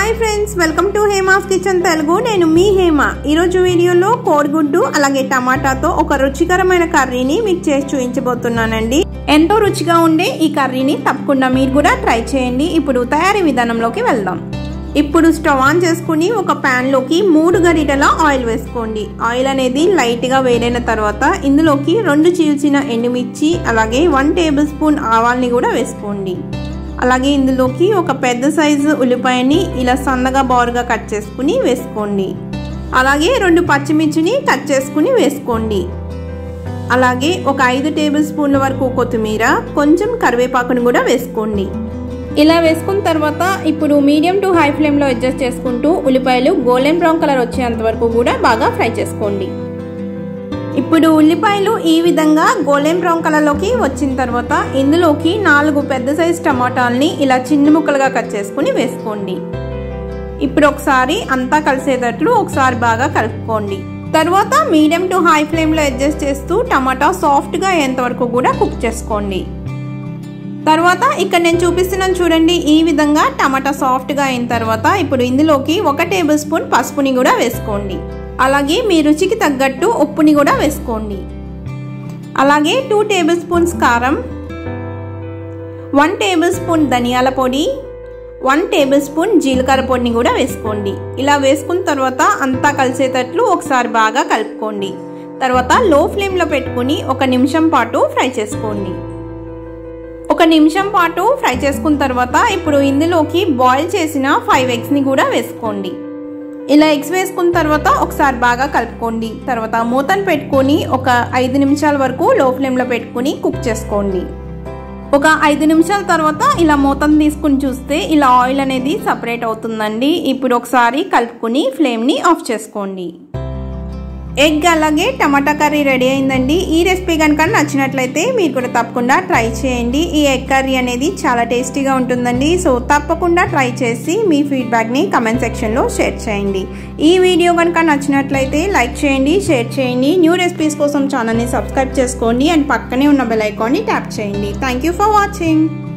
hi friends welcome to Hema's kitchen Telugu నేను మీ హేమ ఈరోజు వీడియోలో కోడిగుడ్డు అలాగే టమాటాతో ఒక రుచికరమైన కర్రీని మీకు చేసి చూపించబోతున్నానండి ఎంతో రుచిగా ఉండే ఈ కర్రీని తప్పకుండా మీరు కూడా ట్రై చేయండి ఇప్పుడు తయారీ విధానంలోకి వెళ్దాం ఇప్పుడు స్టవ్ ఆన్ చేసుకుని ఒక ప్యాన్లోకి మూడు గరిటెల ఆయిల్ వేసుకోండి ఆయిల్ అనేది లైట్గా వేడైన తర్వాత ఇందులోకి రెండు చీల్చిన ఎండుమిర్చి అలాగే వన్ టేబుల్ స్పూన్ ఆవాల్ని కూడా వేసుకోండి అలాగే ఇందులోకి ఒక పెద్ద సైజు ఉల్లిపాయని ఇలా సన్నగా బౌరుగా కట్ చేసుకుని వేసుకోండి అలాగే రెండు పచ్చిమిర్చిని కట్ చేసుకుని వేసుకోండి అలాగే ఒక ఐదు టేబుల్ స్పూన్ల వరకు కొత్తిమీర కొంచెం కరివేపాకును కూడా వేసుకోండి ఇలా వేసుకున్న తర్వాత ఇప్పుడు మీడియం టు హై ఫ్లేమ్లో అడ్జస్ట్ చేసుకుంటూ ఉల్లిపాయలు గోల్డెన్ బ్రౌన్ కలర్ వచ్చేంత వరకు కూడా బాగా ఫ్రై చేసుకోండి ఇప్పుడు ఉల్లిపాయలు ఈ విధంగా గోల్డెన్ బ్రౌన్ కలర్లోకి వచ్చిన తర్వాత ఇందులోకి నాలుగు పెద్ద సైజ్ టమాటాలని ఇలా చిన్న ముక్కలుగా కట్ చేసుకుని వేసుకోండి ఇప్పుడు ఒకసారి అంతా కలిసేటట్లు ఒకసారి బాగా కలుపుకోండి తర్వాత మీడియం టు హై ఫ్లేమ్లో అడ్జస్ట్ చేస్తూ టమాటా సాఫ్ట్గా అయ్యేంత వరకు కూడా కుక్ చేసుకోండి తర్వాత ఇక్కడ నేను చూపిస్తున్నాను చూడండి ఈ విధంగా టమాటా సాఫ్ట్గా అయిన తర్వాత ఇప్పుడు ఇందులోకి ఒక టేబుల్ స్పూన్ పసుపుని కూడా వేసుకోండి అలాగే మీ రుచికి తగ్గట్టు ఉప్పుని కూడా వేసుకోండి అలాగే టూ టేబుల్ స్పూన్స్ కారం వన్ టేబుల్ స్పూన్ ధనియాల పొడి వన్ టేబుల్ స్పూన్ జీలకర్ర పొడిని కూడా వేసుకోండి ఇలా వేసుకున్న తర్వాత అంతా కలిసేటట్లు ఒకసారి బాగా కలుపుకోండి తర్వాత లో ఫ్లేమ్లో పెట్టుకుని ఒక నిమిషం పాటు ఫ్రై చేసుకోండి ఒక నిమిషం పాటు ఫ్రై చేసుకున్న తర్వాత ఇప్పుడు ఇందులోకి బాయిల్ చేసిన ఫైవ్ ఎగ్స్ని కూడా వేసుకోండి ఇలా ఎగ్స్ వేసుకున్న తర్వాత ఒకసారి బాగా కలుపుకోండి తర్వాత మూతను పెట్టుకొని ఒక ఐదు నిమిషాల వరకు లో ఫ్లేమ్లో పెట్టుకుని కుక్ చేసుకోండి ఒక ఐదు నిమిషాల తర్వాత ఇలా మూతను తీసుకుని చూస్తే ఇలా ఆయిల్ అనేది సపరేట్ అవుతుందండి ఇప్పుడు ఒకసారి కలుపుకొని ఫ్లేమ్ని ఆఫ్ చేసుకోండి ఎగ్ అలాగే టమాటా కర్రీ రెడీ అయిందండి ఈ రెసిపీ కనుక నచ్చినట్లయితే మీరు కూడా తప్పకుండా ట్రై చేయండి ఈ ఎగ్ కర్రీ అనేది చాలా టేస్టీగా ఉంటుందండి సో తప్పకుండా ట్రై చేసి మీ ఫీడ్బ్యాక్ని కమెంట్ సెక్షన్లో షేర్ చేయండి ఈ వీడియో కనుక నచ్చినట్లయితే లైక్ చేయండి షేర్ చేయండి న్యూ రెసిపీస్ కోసం ఛానల్ని సబ్స్క్రైబ్ చేసుకోండి అండ్ పక్కనే ఉన్న బెల్ ఐకాన్ని ట్యాప్ చేయండి థ్యాంక్ యూ ఫర్ వాచింగ్